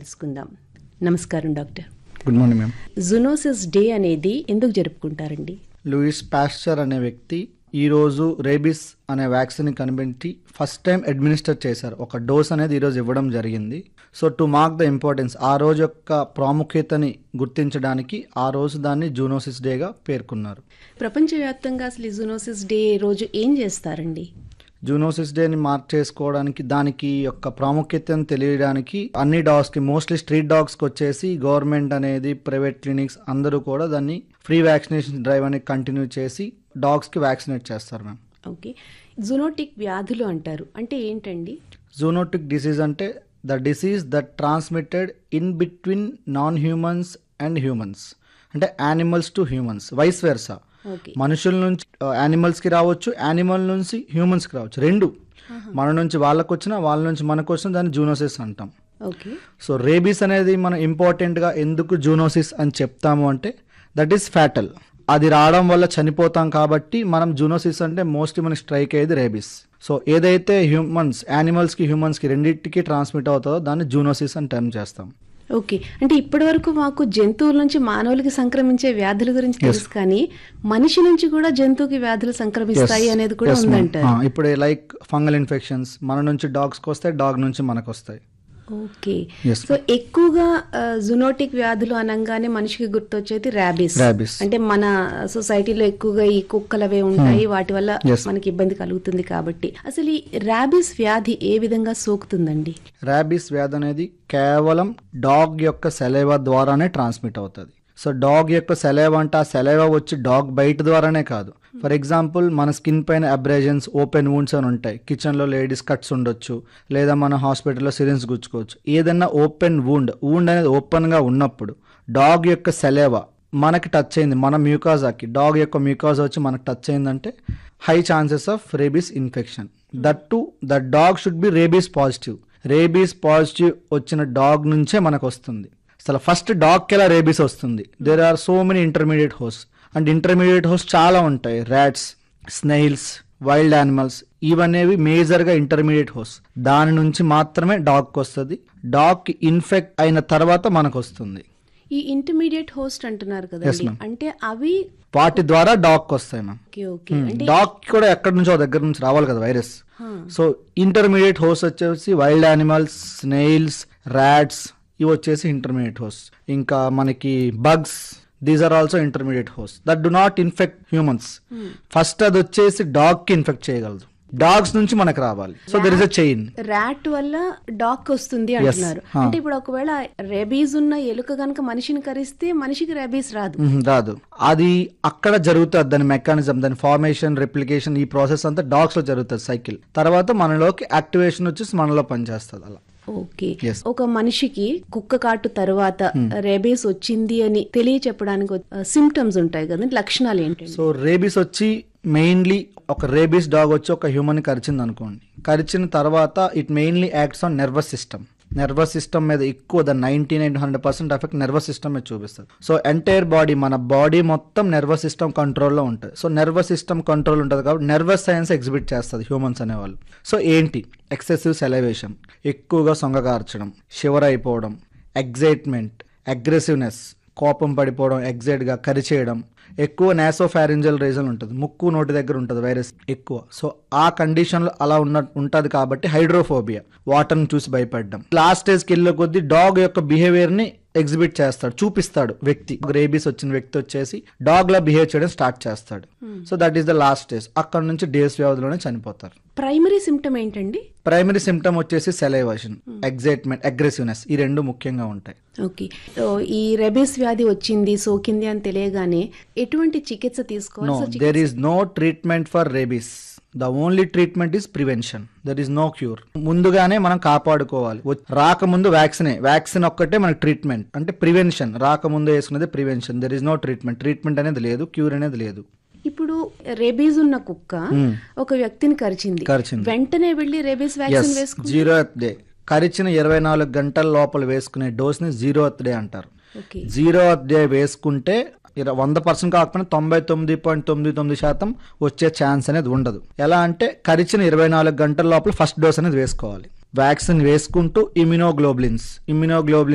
తెలుసుకుందాం నమస్కారం doctor good morning ma'am zoonosis day అనేది ఎందుకు జరుపుకుంటారండి లూయిస్ పాస్చర్ అనే వ్యక్తి ఈరోజు రేబిస్ అనే వ్యాక్సిన్ కనిపెట్టి ఫస్ట్ టైం అడ్మినిస్టర్ చేశారు ఒక డోస్ అనేది ఈరోజు ఇవ్వడం జరిగింది so to mark the importance ఆ రోజు యొక్క ప్రాముఖ్యతని గుర్తించడానికి ఆ రోజు దాన్ని జూనోసిస్ డేగా పేర్కొన్నారు ప్రపంచవ్యాప్తంగా అసలు ఈ జునోసిస్ డే రోజు ఏం చేస్తారండి జూనోసిస్ డేని మార్క్ చేసుకోవడానికి దానికి యొక్క ప్రాముఖ్యతను తెలియడానికి అన్ని డాగ్స్కి మోస్ట్లీ స్ట్రీట్ డాగ్స్కి వచ్చేసి గవర్నమెంట్ అనేది ప్రైవేట్ క్లినిక్స్ అందరూ కూడా దాన్ని ఫ్రీ వ్యాక్సినేషన్ డ్రైవ్ అనేది కంటిన్యూ చేసి డాగ్స్కి వ్యాక్సినేట్ చేస్తారు మ్యామ్ ఓకే జునోటిక్ వ్యాధులు అంటారు అంటే ఏంటండి జూనోటిక్ డిసీజ్ అంటే the disease that transmitted in between non humans and humans అంటే animals to humans vice versa okay మనుషుల నుంచి యానిమల్స్కి రావచ్చు యానిమల్ నుంచి హ్యూమన్స్కి రావచ్చు రెండు మన నుంచి వాళ్ళకు వచ్చిన వాళ్ళ నుంచి మనకు వచ్చిన దాన్ని జూనోసిస్ అంటాం ఓకే సో రేబీస్ అనేది మనం ఇంపార్టెంట్గా ఎందుకు జూనోసిస్ అని చెప్తాము అంటే దట్ ఈస్ ఫ్యాటల్ అది రావడం వల్ల చనిపోతాం కాబట్టి మనం జూనోసిస్ అంటే మోస్ట్లీ మనకి స్ట్రైక్ అయ్యేది రేబీస్ సో ఏదైతే హ్యూమన్స్ యానిమల్స్కి హ్యూమన్స్కి రెండింటికి ట్రాన్స్మిట్ అవుతుందో దాన్ని జూనోసిస్ అని టర్మ్ చేస్తాం ఓకే అంటే ఇప్పటి వరకు మాకు జంతువుల నుంచి మానవులకి సంక్రమించే వ్యాధుల గురించి తెలుసు కానీ మనిషి నుంచి కూడా జంతువుకి వ్యాధులు సంక్రమిస్తాయి అనేది కూడా Yes, ma'am. ఉందంటారు ఆ, ఇప్పుడు లైక్ ఫంగల్ ఇన్ఫెక్షన్స్ మన నుంచి డాగ్స్కి వస్తాయి డాగ్ నుంచి మనకు వస్తాయి ఓకే Yes, సో ఎక్కువగా జునోటిక్ వ్యాధులు అనగానే మనిషికి గుర్తొచ్చేది ర్యాబీస్ Rabies. అంటే మన సొసైటీలో ఎక్కువగా ఈ కుక్కలవే ఉంటాయి వాటి వల్ల Yes. మనకి ఇబ్బంది కలుగుతుంది కాబట్టి అసలు ఈ ర్యాబీస్ వ్యాధి ఏ విధంగా సోకుతుందండి ర్యాబీస్ వ్యాధి అనేది కేవలం డాగ్ యొక్క సెలైవా ద్వారానే ట్రాన్స్మిట్ అవుతుంది సో డాగ్ యొక్క సెలైవా అంటే ఆ సెలైవా వచ్చి డాగ్ బయట ద్వారానే కాదు ఫర్ ఎగ్జాంపుల్ మన స్కిన్ పైన అబ్రేజన్స్ ఓపెన్ వూండ్స్ అని ఉంటాయి కిచెన్లో లేడీస్ కట్స్ ఉండొచ్చు లేదా మన హాస్పిటల్లో సిరిన్స్ గుచ్చుకోవచ్చు ఏదన్నా ఓపెన్ వూండ్ వూండ్ అనేది ఓపెన్గా ఉన్నప్పుడు డాగ్ యొక్క సెలైవా మనకి టచ్ అయింది మన మ్యూకాజాకి డాగ్ యొక్క మ్యూకాజా వచ్చి మనకు టచ్ అయిందంటే high chances of rabies infection that to the dog should be rabies positive rabies positive వచ్చిన డాగ్ నుంచే మనకు వస్తుంది అసలు ఫస్ట్ డాగ్కి ఎలా రేబీస్ వస్తుంది there are so many intermediate hose and intermediate hose చాలా ఉంటాయి ర్యాట్స్ స్నైల్స్ వైల్డ్ యానిమల్స్ ఇవనేవి మేజర్గా ఇంటర్మీడియట్ హోస్ దాని నుంచి మాత్రమే డాగ్కి వస్తుంది డాగ్కి ఇన్ఫెక్ట్ అయిన తర్వాత మనకు వస్తుంది ఈ ఇంటర్మీడియట్ హోస్ట్ అంటున్నారు కదండి ma'am. అంటే అవి వాటి ద్వారా డాగ్కి వస్తాయి మ్యామ్ ఓకే ఓకే అంటే డాగ్ కూడా ఎక్కడి నుంచో దగ్గర నుంచి రావాలి కదా వైరస్ హా. సో ఇంటర్మీడియట్ హోస్ వచ్చేసి వైల్డ్ యానిమల్స్ స్నేల్స్ ర్యాట్స్ ఇవి వచ్చేసి ఇంటర్మీడియట్ హోస్ ఇంకా మనకి bugs these are also intermediate హోస్ that do not infect humans first అది వచ్చేసి డాగ్ కి ఇన్ఫెక్ట్ చేయగలదు డాగ్స్ నుంచి మనకు రావాలి so there is a chain rat వల్ల డాగ్ వస్తుంది అంటున్నారు హా. అంటే ఇప్పుడు ఒకవేళ రెబీస్ ఉన్న ఎలుక గనక మనిషిని కరిస్తే మనిషికి రెబీస్ రాదు రాదు అది అక్కడ జరుగుతుంది దాని మెకానిజం దాని ఫార్మేషన్ రెప్లికేషన్ ఈ ప్రాసెస్ అంతా డాగ్స్ లో జరుగుతుంది సైకిల్ తర్వాత మనలోకి యాక్టివేషన్ వచ్చేసి మనలో పనిచేస్తుంది అలా ఓకే Yes. ఒక మనిషికి కుక్క కాటు తర్వాత రేబీస్ వచ్చింది అని తెలియచెప్పడానికి సిమ్టమ్స్ ఉంటాయి కదండి లక్షణాలు ఏంటండి సో రేబీస్ వచ్చి మెయిన్లీ ఒక రేబీస్ డాగ్ వచ్చి ఒక హ్యూమన్ కరిచింది అనుకోండి కరిచిన తర్వాత it mainly acts on nervous system nervous system మీద ఎక్కువ the ninety nine hundred percent effect nervous system మీద చూపిస్తుంది సో ఎంటైర్ బాడీ మన బాడీ మొత్తం నర్వస్ సిస్టమ్ కంట్రోల్లో ఉంటుంది సో నర్వస్ సిస్టమ్ కంట్రోల్ ఉంటుంది కాబట్టి నర్వస్ సైన్స్ ఎగ్జిబిట్ చేస్తుంది హ్యూమన్స్ అనేవాళ్ళు సో ఏంటి ఎక్సెసివ్ సెలవేషన్ ఎక్కువగా సొంగగార్చడం షివర్ అయిపోవడం ఎగ్జైట్మెంట్ అగ్రెసివ్నెస్ కోపం పడిపోవడం ఎగ్జైట్గా కరిచేయడం ఎక్కువ నాసోఫారింజల్ రీజన్ ఉంటుంది ముక్కు నోటి దగ్గర ఉంటుంది వైరస్ ఎక్కువ సో ఆ కండిషన్లో అలా ఉన్న ఉంటుంది కాబట్టి హైడ్రోఫోబియా వాటర్ని చూసి భయపడడం లాస్ట్ స్టేజ్కి వెళ్ళే కొద్దీ డాగ్ యొక్క బిహేవియర్ని ఎగ్జిబిట్ చేస్తాడు చూపిస్తాడు వ్యక్తి రేబీస్ వచ్చిన వ్యక్తి వచ్చేసి డాగ్ లా బిహేవ్ చేయడం స్టార్ట్ చేస్తాడు so that is the last stage అక్కడ నుంచి డేస్ వ్యవధిలోనే చనిపోతారు ప్రైమరీ సిమ్టమ్ ఏంటండి ప్రైమరీ సిమ్టమ్ వచ్చేసి సెలైవేషన్ ఎగ్జైట్మెంట్ అగ్రెసివ్నెస్ ఈ రెండు ముఖ్యంగా ఉంటాయి ఓకే సో ఈ రెబీస్ వ్యాధి వచ్చింది సోకింది అని తెలియగానే ఎటువంటి చికిత్స నో తీసుకోవాలి there is no treatment for rabies the only treatment is prevention there is no cure ముందుగానే మనం కాపాడుకోవాలి వ- రాకముందు వ్యాక్సినే వ్యాక్సిన్ ఒక్కటే మనకి ట్రీట్మెంట్ అంటే ప్రివెన్షన్ రాకముందు వేసుకునేది prevention there is no treatment treatment అనేది లేదు క్యూర్ అనేది లేదు ఇప్పుడు రెబీస్ ఉన్న కుక్క Hmm. ఒక వ్యక్తిని కరిచింది కరిచింది. వెంటనే వెళ్లి రెబీస్ వ్యాక్సిన్ వేసుకుంటే జీరో డే కరిచిన ఇరవై నాలుగు గంటల లోపల వేసుకునే డోస్ ని జీరో డే అంటారు ఓకే జీరో డే వేసుకుంటే ఇర- వంద పర్సెంట్ కాకపోయినా తొంభై తొమ్మిది పాయింట్ తొమ్మిది తొమ్మిది శాతం వచ్చే ఛాన్స్ అనేది ఉండదు ఎలా అంటే కరిచిన ఇరవై నాలుగు గంటల లోపల ఫస్ట్ డోస్ అనేది వేసుకోవాలి వ్యాక్సిన్ వేసుకుంటూ ఇమ్యునోగ్లోబులిన్స్ ఇమ్యునోగ్లోబులిన్స్